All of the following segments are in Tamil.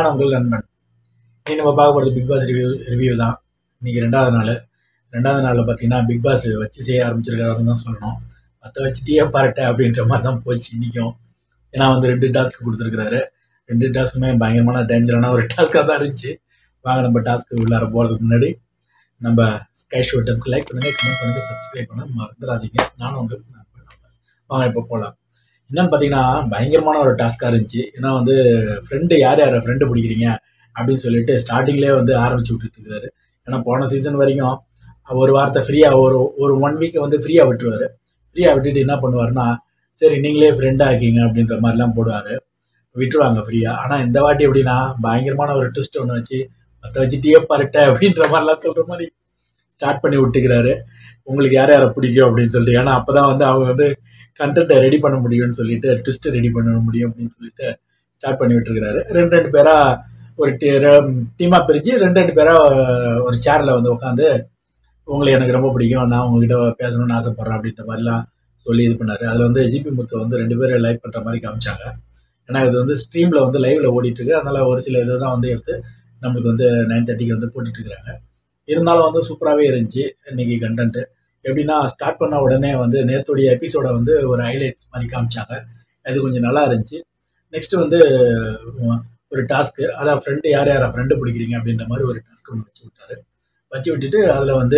நான் உங்கள் நண்பன் இன்னைக்கு நம்ம பார்க்க போகிறது பிக் பாஸ் ரிவ்யூ ரிவ்யூ தான் இன்னைக்கு ரெண்டாவது நாள் ரெண்டாவது நாளில் பார்த்தீங்கன்னா பிக் பாஸ் வச்சு செய்ய ஆரம்பிச்சிருக்காருன்னு தான் சொல்லணும் மற்ற வச்சு டீயே பாரட்ட அப்படின்ற மாதிரி தான் போச்சு இன்றைக்கும் ஏன்னா வந்து ரெண்டு டாஸ்க் கொடுத்துருக்குறாரு ரெண்டு டாஸ்க்குமே பயங்கரமான டேஞ்சரான ஒரு டாஸ்க்காக தான் இருந்துச்சு வாங்க நம்ம டாஸ்க்கு உள்ளார போகிறதுக்கு முன்னாடி நம்ம ஸ்கை ஷோ டெம்க்கு லைக் பண்ணுங்கள் கமெண்ட் பண்ணுங்கள் சப்ஸ்கிரைப் பண்ண மறந்துடாதீங்க நானும் உங்களுக்கு நண்பன் அப்பாஸ். வாங்க இப்போ போகலாம் என்னன்னு பார்த்தீங்கன்னா பயங்கரமான ஒரு டாஸ்க்காக இருந்துச்சு ஏன்னா வந்து ஃப்ரெண்டு யார் யாரை ஃப்ரெண்டு பிடிக்கிறீங்க அப்படின்னு சொல்லிட்டு ஸ்டார்டிங்லேயே வந்து ஆரம்பிச்சு விட்டுட்டு இருக்காரு ஏன்னா போன சீசன் வரைக்கும் ஒரு வாரத்தை ஃப்ரீயாக ஒரு ஒரு ஒன் வீக்கை வந்து ஃப்ரீயாக விட்டுருவாரு ஃப்ரீயாக விட்டுட்டு என்ன பண்ணுவாருன்னா சரி நீங்களே ஃப்ரெண்டாக இருக்கீங்க அப்படின்ற மாதிரிலாம் போடுவார் விட்டுருவாங்க ஃப்ரீயாக ஆனால் இந்த வாட்டி எப்படின்னா பயங்கரமான ஒரு ட்விஸ்ட் ஒன்று வச்சு மற்ற வச்சு டீயே பரட்ட அப்படின்ற மாதிரிலாம் சொல்கிற மாதிரி ஸ்டார்ட் பண்ணி விட்டுக்கிறாரு உங்களுக்கு யார் யாரை பிடிக்கும் அப்படின்னு சொல்லிட்டு ஏன்னா அப்போ தான் வந்து அவங்க வந்து கண்டென்ட்டை ரெடி பண்ண முடியும்னு சொல்லிட்டு ட்விஸ்ட்டு ரெடி பண்ண முடியும் அப்படின்னு சொல்லிட்டு ஸ்டார்ட் பண்ணி விட்டுருக்கிறாரு ரெண்டு ரெண்டு பேராக ஒரு டீமாக பிரித்து ரெண்டு ரெண்டு பேராக ஒரு சேரில் வந்து உட்காந்து உங்களை எனக்கு ரொம்ப பிடிக்கும் நான் உங்ககிட்ட பேசணும்னு ஆசைப்பட்றேன் அப்படின்ற மாதிரிலாம் சொல்லி இது பண்ணார் அதில் வந்து ஜிபி முத்து வந்து ரெண்டு பேரும் லைக் பண்ணுற மாதிரி காமிச்சாங்க ஏன்னா இது வந்து ஸ்ட்ரீமில் வந்து லைவில் ஓடிட்டுருக்கு அதனால் ஒரு சில இது தான் வந்து எடுத்து நம்மளுக்கு வந்து நைன் தேர்ட்டிக்கு வந்து போட்டுட்ருக்குறாங்க இருந்தாலும் வந்து சூப்பராகவே இருந்துச்சு இன்றைக்கி கண்டென்ட்டு எப்படின்னா ஸ்டார்ட் பண்ண உடனே வந்து நேற்றுடைய எபிசோடை வந்து ஒரு ஹைலைட்ஸ் மாதிரி காமிச்சாங்க அது கொஞ்சம் நல்லா இருந்துச்சு நெக்ஸ்ட் வந்து உம், ஒரு டாஸ்க்கு அதான் ஃப்ரெண்டு யார் யாரை ஃப்ரெண்டு பிடிக்கிறீங்க அப்படின்ற மாதிரி ஒரு டாஸ்க் ஒன்று வச்சு விட்டாரு வச்சு விட்டுட்டு அதில் வந்து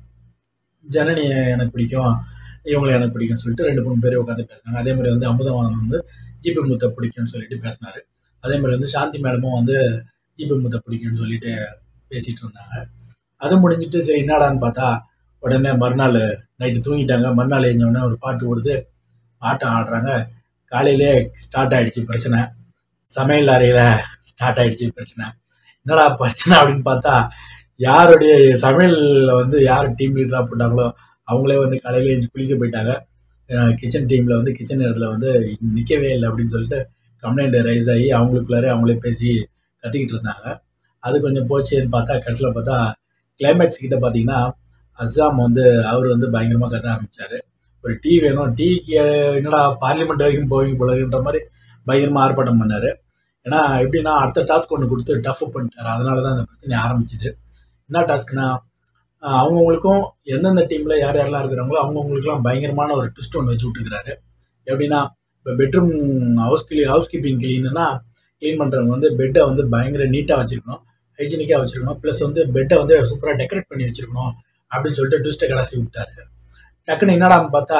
ஜனனி எனக்கு பிடிக்கும் இவங்களை எனக்கு பிடிக்கும்னு சொல்லிட்டு ரெண்டு மூணு பேர் உட்காந்து பேசுனாங்க அதே மாதிரி வந்து அமுதவாணன் வந்து ஜிபி முத்தை பிடிக்கும்னு சொல்லிட்டு பேசினாரு அதே மாதிரி வந்து சாந்தி மேடமும் வந்து ஜிபி முத்தை பிடிக்கும்னு சொல்லிட்டு பேசிகிட்டு இருந்தாங்க அது முடிஞ்சிட்டு சரி என்னடான்னு பார்த்தா உடனே மறுநாள் நைட்டு தூங்கிட்டாங்க மறுநாள் எழுந்த உடனே ஒரு பாட்டு ஓடுது ஆட்டம் ஆடுறாங்க காலையிலே ஸ்டார்ட் ஆயிடுச்சு பிரச்சனை சமையல் அறையில் ஸ்டார்ட் ஆயிடுச்சு பிரச்சனை என்னடா பிரச்சனை அப்படின்னு பார்த்தா யாருடைய சமையலில் வந்து யார் டீம் லீடராக போட்டாங்களோ அவங்களே வந்து காலையில எழுந்து குளிக்க போயிட்டாங்க கிச்சன் டீமில் வந்து கிச்சன் இடத்துல வந்து நிற்கவே இல்லை அப்படின்னு சொல்லிட்டு கம்ப்ளைண்ட் ரைஸ் ஆகி அவங்களுக்குள்ளாரே அவங்களே பேசி கத்திக்கிட்டு இருந்தாங்க அது கொஞ்சம் போச்சேன்னு பார்த்தா கடைசியில் பார்த்தா கிளைமேக்ஸ் கிட்ட பார்த்தீங்கன்னா அஸ்ஸாம் வந்து அவர் வந்து பயங்கரமாக கத்த ஆரம்பிச்சாரு ஒரு டீ வேணும் டீக்கு என்னடா பார்லிமெண்ட் வரைக்கும் போவீங்க போலன்ற மாதிரி பயங்கரமாக ஆர்ப்பாட்டம் பண்ணார் ஏன்னா எப்படின்னா அடுத்த டாஸ்க் ஒன்று கொடுத்து டஃப் பண்ணிட்டாரு அதனால தான் அந்த பிரச்சனை ஆரம்பிச்சுது என்ன டாஸ்க்னா ஆஹ் அவங்கவுங்களுக்கும் எந்தெந்த டீமில் யார் யாரெல்லாம் இருக்கிறாங்களோ அவங்கவுங்களுக்குலாம் பயங்கரமான ஒரு ட்விஸ்ட் ஒன்று வச்சு விட்டுக்கிறாரு எப்படின்னா இப்போ பெட்ரூம் ஹவுஸ் கிளீ ஹவுஸ் கீப்பிங் கிளீனுன்னா க்ளீன் பண்ணுறவங்க வந்து பெட்டை வந்து பயங்கர நீட்டாக வச்சுருக்கணும் ஹைஜீனிக்காக வச்சுருக்கணும் ப்ளஸ் வந்து பெட்டை வந்து சூப்பராக டெக்கரேட் பண்ணி வச்சுருக்கணும் அப்படின்னு சொல்லிட்டு ட்விஸ்ட்டை கடைசி விட்டாரு டக்குன்னு என்னடான்னு பார்த்தா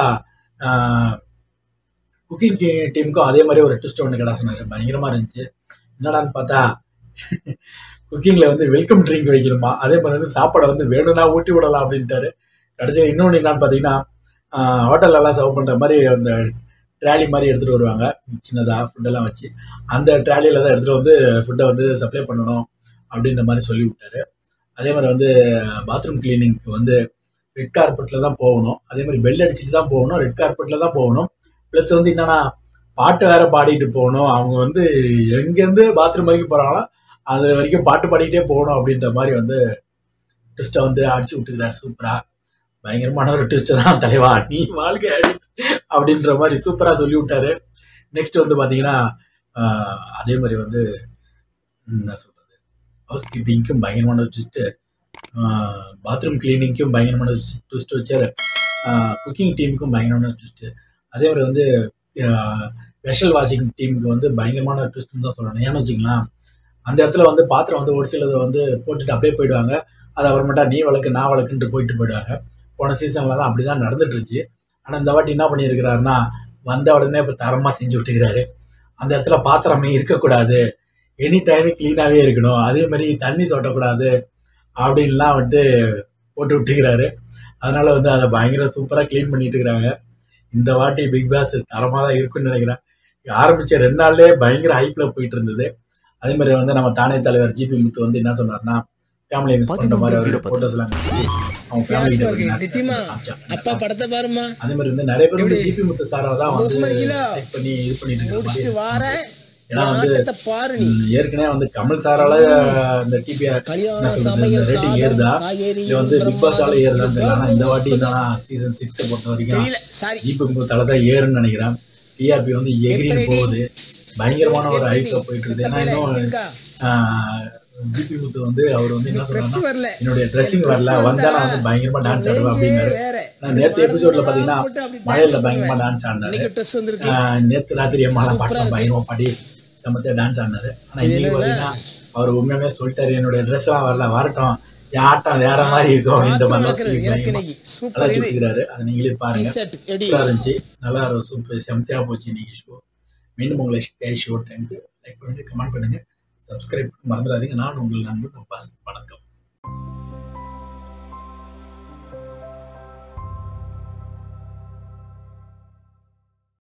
குக்கிங் டீமுக்கும் அதே மாதிரி ஒரு ட்விஸ்ட் ஒன்று கிடாசினாரு பயங்கரமாக இருந்துச்சு என்னடான்னு பார்த்தா குக்கிங்கில் வந்து வெல்கம் ட்ரிங்க் வைக்கணுமா அதே மாதிரி வந்து சாப்பாடை வந்து வேணும்னா ஊட்டி விடலாம் அப்படின்ட்டாரு கடைசியில் இன்னொன்று என்னன்னு பார்த்தீங்கன்னா ஹோட்டல்லலாம் சர்வ் பண்ணுற மாதிரி அந்த ட்ராலி மாதிரி எடுத்துகிட்டு வருவாங்க சின்னதாக ஃபுட்டெல்லாம் வச்சு அந்த ட்ராலியில் தான் எடுத்துகிட்டு வந்து ஃபுட்டை வந்து சப்ளை பண்ணணும் அப்படின்ற மாதிரி சொல்லி விட்டாரு அதே மாதிரி வந்து பாத்ரூம் கிளீனிங்க்கு வந்து ரெட் கார்பெட்டில் தான் போகணும் அதே மாதிரி பெல் அடிச்சுட்டு தான் போகணும் ரெட் கார்பெட்டில் தான் போகணும் ப்ளஸ் வந்து என்னன்னா பாட்டு வேற பாடிட்டு போகணும் அவங்க வந்து எங்கேருந்து பாத்ரூம் வரைக்கும் போகிறாங்களோ அது வரைக்கும் பாட்டு பாடிக்கிட்டே போகணும் அப்படின்ற மாதிரி வந்து ட்விஸ்ட்டை வந்து அடிச்சு விட்டுக்கிறார் சூப்பராக பயங்கரமான ஒரு ட்விஸ்ட்டை தான் தலைவா நீ வாழ்க்கை அடி அப்படின்ற மாதிரி சூப்பராக சொல்லி விட்டாரு நெக்ஸ்ட் வந்து பார்த்தீங்கன்னா ஆஹ், அதே மாதிரி வந்து ம், என்ன சொல்கிறது ஹவுஸ் கீப்பிங்க்கும் பயங்கரமான ஒரு ட்விஸ்ட்டு பாத்ரூம் கிளீனிங்க்கும் பயங்கரமான ட்விஸ்ட் வச்சார் குக்கிங் டீமுக்கும் பயங்கரமான ட்விஸ்ட்டு அதே மாதிரி வந்து வெஷல் வாஷிங் டீமுக்கு வந்து பயங்கரமான ட்விஸ்ட்னு தான் சொல்லணும் ஏன்னு வச்சுக்கலாம் அந்த இடத்துல வந்து பாத்திரம் வந்து ஒரு சிலதை வந்து போட்டுட்டு அப்படியே போயிடுவாங்க அது அப்புறமேட்டா நீ வழக்கு நான் வழக்குன்ட்டு போயிட்டு போயிடுவாங்க போன சீசனில் தான் அப்படி தான் நடந்துட்டு இருந்துச்சு ஆனால் இந்த வாட்டி என்ன பண்ணியிருக்கிறாருன்னா வந்த உடனே இப்போ தரமாக செஞ்சு விட்டுக்கிறாரு அந்த இடத்துல பாத்திரமே இருக்கக்கூடாது எனி டைம் க்ளீனாகவே இருக்கணும் அதே மாதிரி தண்ணி சொட்டக்கூடாது அப்படின்லாம் வந்துட்டு போட்டு விட்டுக்கிறாரு அதனால வந்து அதை பயங்கர சூப்பராக க்ளீன் பண்ணிட்டு இருக்கிறாங்க இந்த வாட்டி பிக் பாஸ் தரமாக தான் இருக்குன்னு நினைக்கிறேன் ஆரம்பித்த ரெண்டு நாள்லேயே பயங்கர ஹைப்பில் போயிட்டு இருந்தது அதே மாதிரி வந்து நம்ம தானே தலைவர் ஜிபி முத்து வந்து என்ன சொன்னார்னா ஃபேமிலி மிஸ் பண்ணுற மாதிரி அவருடைய ஃபோட்டோஸ்லாம் காமிச்சு அவங்க ஃபேமிலி கிட்ட போய் நிறைய நிச்சயமா காமிச்சாங்க. அப்பா படத்தை பாருமா அதே மாதிரி வந்து நிறைய பேர் வந்து ஜிபி முத்து சாரை தான் வந்து சந்தோஷமா இருக்கீங்களா? லைக் பண்ணி இது பண்ணிட்டு இருக்கிற மாதிரி முடிச்சுட்டு வாரேன் ஏன்னா வந்து ஆட்டத்தை பாரு நீ ம், ஏற்கனவே வந்து கமல் சாரால இந்த டிபி என்ன கல்யாணம் சொல்றது இந்த சமையல் ரேட்டிங் சாதம் ஏறுதா காய்கறி இது வந்து பிக் பாஸால ஏறுதான்னு தெரியல ஆனா இந்த வாட்டி என்னன்னா சீசன் சிக்ஸை பொறுத்த வரைக்கும் தெரியல சாரி ஜிபி முத்தால தான் ஏறுன்னு நினைக்கிறேன் டிஆர்பி வந்து எகிரின்னு போகுது பயங்கரமான ஒரு ஹைப்ல போயிட்டு இருக்குது ஏன்னா இன்னும் இருக்கா ஜிபி முத்து வந்து அவர் வந்து என்ன ட்ரெஸ் சொல்றாருன்னா வரல என்னுடைய ட்ரெஸ்ஸிங் வரல வந்தா நான் வந்து பயங்கரமா டான்ஸ் ஆடுவேன் அப்படிங்கிறாரு வேற நான் நேற்று எபிசோட்ல பாத்தீங்கன்னா போட்டு அப்படி மழையில dance பயங்கரமா பண்ணுவேன். டான்ஸ் ஆடினாரு இன்னைக்கு ட்ரெஸ் வந்திருக்கு ஆஹ் நேத்து ராத்திரி அம்மாலாம் பாட்டம் பயங்கரமா பாடி சமத்தியா டான்ஸ் ஆடினாரு ஆனா இன்னைக்கு பாத்தீங்கன்னா அவர் உண்மையுமே சொல்லிட்டாரு என்னுடைய ட்ரெஸ் எல்லாம் வரல வரட்டும் என் ஆட்டம் வேற மாதிரி இருக்கும் அப்படின்ற மாற்றம் மாதிரி நடக்கிறது. எனக்கு பயங்கரமா இன்னைக்கு நல்லா சூப்பர் இது சுத்திக்கிறாரு அதை நீங்களே பாருங்க டி-ஷர்ட் எடி சூப்பரா இருந்துச்சு நல்லா சூப்பர் செமத்தியா போச்சு இன்னைக்கு ஷோ மீண்டும் உங்களை ஷோ டைமுக்கு லைக் பண்ணுங்க கமெண்ட் பண்ணுங்க சப்ஸ்கிரைப் மறந்துடாதீங்க நான் உங்கள் நண்பன் பாஸ் வணக்கம்